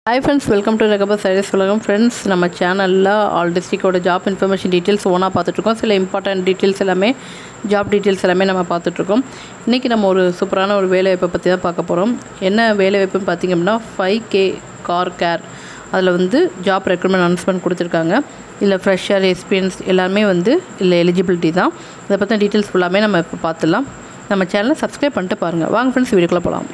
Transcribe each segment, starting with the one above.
hi friends welcome to ரெகபர் service உலகம் friends நம்ம சேனலில் ஆல் டிஸ்ட்ரிக்டோட ஜாப் இன்ஃபர்மேஷன் டீட்டெயில்ஸ் ஓனாக பார்த்துட்ருக்கோம் சில இம்பார்ட்டன்ட் டீட்டெயில்ஸ் எல்லாமே ஜாப் டீட்டெயில்ஸ் எல்லாமே நம்ம பார்த்துட்ருக்கோம் இன்றைக்கி நம்ம ஒரு சூப்பரான ஒரு வேலைவாய்ப்பை பற்றி தான் பார்க்க போகிறோம் என்ன வேலைவாய்ப்புன்னு பார்த்திங்க அப்படின்னா ஃபைவ் கே கார் கேர் அதில் வந்து ஜாப் ரெக்ரூட்மெண்ட் அனௌன்ஸ்மெண்ட் கொடுத்துருக்காங்க இல்லை ஃப்ரெஷர் எக்ஸ்பீரியன்ஸ் எல்லாமே வந்து இல்லை எலிஜிபிலிட்டி தான் இதை பற்றின டீட்டெயில்ஸ் ஃபுல்லாமே நம்ம இப்போ பார்த்துடலாம் நம்ம சேனலை சப்ஸ்கிரைப் பண்ணிட்டு பாருங்கள் வாங்க ஃப்ரெண்ட்ஸ் வீடியோக்குள்ளே போகலாம்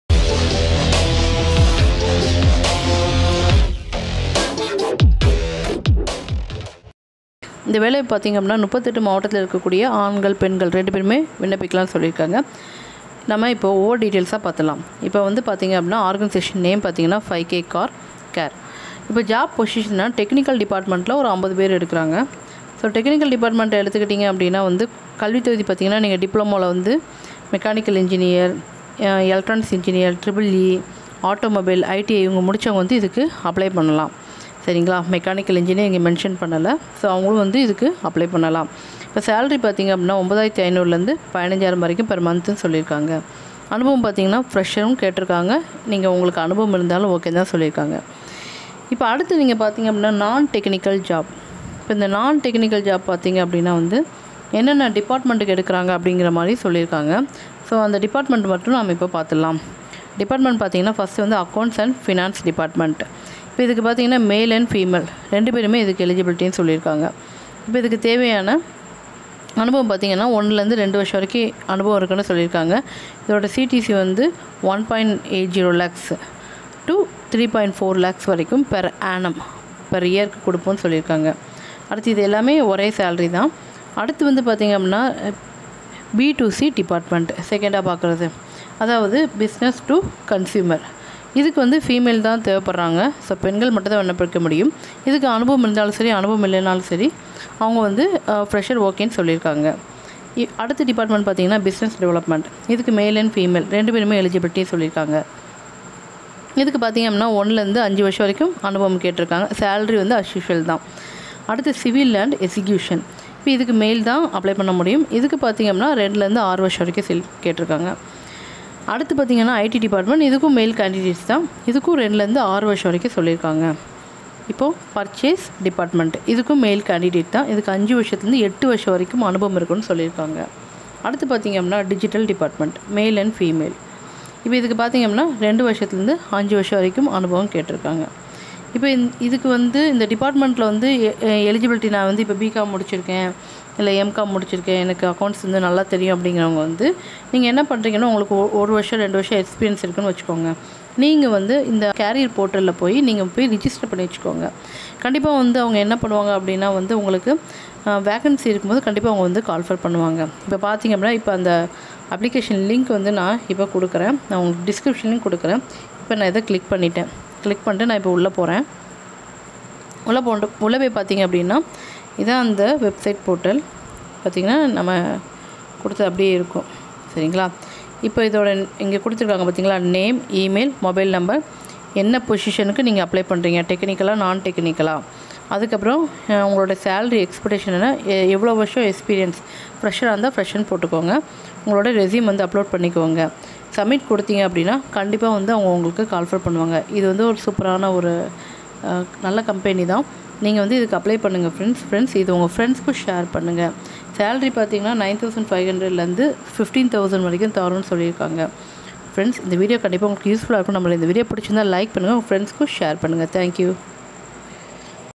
இந்த வேலையை பார்த்திங்க அப்படின்னா முப்பத்தெட்டு மாவட்டத்தில் இருக்கக்கூடிய ஆண்கள் பெண்கள் ரெண்டு பேருமே விண்ணப்பிக்கலாம்னு சொல்லியிருக்காங்க நம்ம இப்போ ஓவர் டீட்டெயில்ஸாக பார்த்துலாம் இப்போ வந்து பார்த்திங்க அப்படின்னா ஆர்கனைசேஷன் நேம் பார்த்திங்கன்னா ஃபைவ் கே கார் கேர் இப்போ ஜாப் பொசிஷன்னா டெக்னிக்கல் டிபார்ட்மெண்ட்டில் ஒரு ஐம்பது பேர் எடுக்கிறாங்க ஸோ டெக்னிக்கல் டிபார்ட்மெண்ட் எடுத்துக்கிட்டிங்க அப்படின்னா வந்து கல்வி தொகுதி பார்த்திங்கன்னா நீங்கள் டிப்ளமோவில் வந்து mechanical engineer electronics engineer triple E automobile ITI இவங்க முடித்தவங்க வந்து இதுக்கு அப்ளை பண்ணலாம் சரிங்களா மெக்கானிக்கல் இன்ஜினியர் இங்கே மென்ஷன் பண்ணலை ஸோ அவங்களும் வந்து இதுக்கு அப்ளை பண்ணலாம் இப்போ சேலரி பார்த்திங்க அப்படின்னா ஒம்பதாயிரத்தி ஐநூறுலேருந்து பதினஞ்சாயிரம் வரைக்கும் பெர் மந்த்துன்னு சொல்லியிருக்காங்க அனுபவம் பார்த்திங்கன்னா ஃப்ரெஷரும் கேட்டிருக்காங்க நீங்கள் உங்களுக்கு அனுபவம் இருந்தாலும் ஓகே தான் சொல்லியிருக்காங்க இப்போ அடுத்து நீங்கள் பார்த்தீங்க அப்படின்னா நான் டெக்னிக்கல் ஜாப் இப்போ இந்த நான் டெக்னிக்கல் ஜாப் பார்த்தீங்க அப்படின்னா வந்து என்னென்ன டிபார்ட்மெண்ட்டுக்கு எடுக்கிறாங்க அப்படிங்கிற மாதிரி சொல்லியிருக்காங்க ஸோ அந்த டிபார்ட்மெண்ட் மட்டும் நம்ம இப்போ பார்த்துடலாம் டிபார்ட்மெண்ட் பார்த்தீங்கன்னா ஃபஸ்ட்டு வந்து அக்கௌண்ட்ஸ் அண்ட் ஃபினான்ஸ் டிபார்ட்மெண்ட் இப்போ இதுக்கு பார்த்தீங்கன்னா மேல் அண்ட் ஃபீமேல் ரெண்டு பேருமே இதுக்கு எலிஜிபிலிட்டின்னு சொல்லியிருக்காங்க இப்போ இதுக்கு தேவையான அனுபவம் பார்த்திங்கன்னா ஒன்றுலேருந்து ரெண்டு வருஷம் வரைக்கும் அனுபவம் இருக்குன்னு சொல்லியிருக்காங்க இதோட சிடிசி வந்து one point eight zero lakhs to three point four lakhs வரைக்கும் பெர் ஆனம் பெர் இயர்க்கு கொடுப்போம்னு சொல்லியிருக்காங்க அடுத்து இது எல்லாமே ஒரே சேல்ரி தான் அடுத்து வந்து பார்த்திங்க அப்படின்னா பி டு சி டிபார்ட்மெண்ட் செகண்டாக பார்க்குறது அதாவது பிஸ்னஸ் டு கன்சியூமர் இதுக்கு வந்து ஃபீமேல் தான் தேவைப்படுறாங்க ஸோ பெண்கள் மட்டும் தான் விண்ணப்பிக்க முடியும் இதுக்கு அனுபவம் இருந்தாலும் சரி அனுபவம் இல்லைனாலும் சரி அவங்க வந்து ஃப்ரெஷர் ஓகேன்னு சொல்லியிருக்காங்க இ- அடுத்த டிபார்ட்மெண்ட் பார்த்திங்கன்னா பிஸ்னஸ் டெவலப்மெண்ட் இதுக்கு மேல் அண்ட் ஃபீமேல் ரெண்டு பேருமே எலிஜிபிலிட்டி சொல்லியிருக்காங்க இதுக்கு பார்த்திங்க அப்படின்னா ஒன்றுலேருந்து அஞ்சு வருஷம் வரைக்கும் அனுபவம் கேட்டிருக்காங்க சேலரி வந்து அஸ்யூஷுவல் தான் அடுத்து சிவில் அண்ட் எக்ஸிக்யூஷன் இப்போ இதுக்கு மெயில் தான் அப்ளை பண்ண முடியும் இதுக்கு பார்த்திங்க அப்படின்னா ரெண்டுலேருந்து ஆறு வருஷம் வரைக்கும் செல் கேட்டிருக்காங்க அடுத்து பார்த்திங்கன்னா ஐடி டிபார்ட்மெண்ட் இதுக்கும் மெயில் கேண்டிடேட்ஸ் தான் இதுக்கும் ரெண்டுலேருந்து ஆறு வருஷம் வரைக்கும் சொல்லியிருக்காங்க இப்போது பர்ச்சேஸ் டிபார்ட்மெண்ட் இதுக்கும் மெயில் கேண்டிடேட் தான் இதுக்கு அஞ்சு வருஷத்துலேருந்து எட்டு வருஷம் வரைக்கும் அனுபவம் இருக்குன்னு சொல்லியிருக்காங்க அடுத்து பார்த்திங்க அப்படின்னா digital department male and female இப்போ இதுக்கு பார்த்திங்க அப்படின்னா ரெண்டு வருஷத்துலேருந்து அஞ்சு வருஷம் வரைக்கும் அனுபவம் கேட்டிருக்காங்க இப்போ இந்த இதுக்கு வந்து இந்த டிபார்ட்மெண்ட்டில் வந்து எலிஜிபிலிட்டி நான் வந்து இப்போ பிகாம் முடிச்சிருக்கேன் இல்லை எம்காம் முடிச்சிருக்கேன் எனக்கு அக்கௌண்ட்ஸ் வந்து நல்லா தெரியும் அப்படிங்கிறவங்க வந்து நீங்கள் என்ன பண்ணுறீங்கன்னா உங்களுக்கு ஒ- ஒரு வருஷம் ரெண்டு வருஷம் எக்ஸ்பீரியன்ஸ் இருக்குன்னு வச்சுக்கோங்க நீங்கள் வந்து இந்த கேரியர் போர்ட்டலில் போய் நீங்கள் போய் ரிஜிஸ்டர் பண்ணி வச்சுக்கோங்க கண்டிப்பாக வந்து அவங்க என்ன பண்ணுவாங்க அப்படின்னா வந்து உங்களுக்கு வேகன்சி இருக்கும்போது கண்டிப்பாக அவங்க வந்து கால்ஃபர் பண்ணுவாங்க இப்போ பார்த்தீங்க அப்படின்னா இப்போ அந்த அப்ளிகேஷன் லிங்க் வந்து நான் இப்போ கொடுக்குறேன் நான் உங்களுக்கு டிஸ்கிரிப்ஷன்லையும் கொடுக்குறேன் இப்போ நான் இதை கிளிக் பண்ணிட்டேன் கிளிக் பண்ணிட்டு நான் இப்போ உள்ளே போகிறேன் உள்ளே போட்டு உள்ளே போய் பார்த்தீங்க அப்படின்னா இதான் அந்த வெப்சைட் போர்ட்டல் பார்த்திங்கன்னா நம்ம கொடுத்தது அப்படியே இருக்கும் சரிங்களா இப்போ இதோட இங்கே கொடுத்துருக்காங்க பார்த்தீங்களா நேம் இமெயில் மொபைல் நம்பர் என்ன பொசிஷனுக்கு நீங்கள் அப்ளை பண்ணுறீங்க டெக்னிக்கலாக நான் டெக்னிக்கலாக அதுக்கப்புறம் அஹ், உங்களோட சேலரி எக்ஸ்பெக்டேஷன் என்ன எ- எவ்வளோ வருஷம் எக்ஸ்பீரியன்ஸ் ஃப்ரெஷராக இருந்தால் ஃப்ரெஷ்ஷுன்னு போட்டுக்கோங்க உங்களோட ரெஸ்யூம் வந்து அப்லோட் பண்ணிக்கோங்க சப்மிட் கொடுத்தீங்க அப்படின்னா கண்டிப்பாக வந்து அவங்க உங்களுக்கு கால்ஃபர் பண்ணுவாங்க இது வந்து ஒரு சூப்பரான ஒரு அஹ், நல்ல கம்பெனி தான் நீங்கள் வந்து இதுக்கு அப்ளை பண்ணுங்கள் ஃப்ரெண்ட்ஸ் ஃப்ரெண்ட்ஸ் இது உங்கள் ஃப்ரெண்ட்ஸ்க்கும் ஷேர் பண்ணுங்கள் சேலரி பார்த்தீங்கன்னா நைன் தௌசண்ட் ஃபைவ் ஹண்ட்ரட்லேருந்து ஃபிஃப்டீன் தௌசண்ட் வரைக்கும் தரோன்னு சொல்லியிருக்காங்க ஃப்ரெண்ட்ஸ் இந்த வீடியோ கண்டிப்பாக உங்களுக்கு யூஸ்ஃபுல்லாக இருக்கும் நம்மள இந்த வீடியோ பிடிச்சிருந்தா லைக் பண்ணுங்கள் உங்கள் ஃப்ரெண்ட்ஸ்க்கும் ஷேர் பண்ணுங்கள் தேங்க்யூ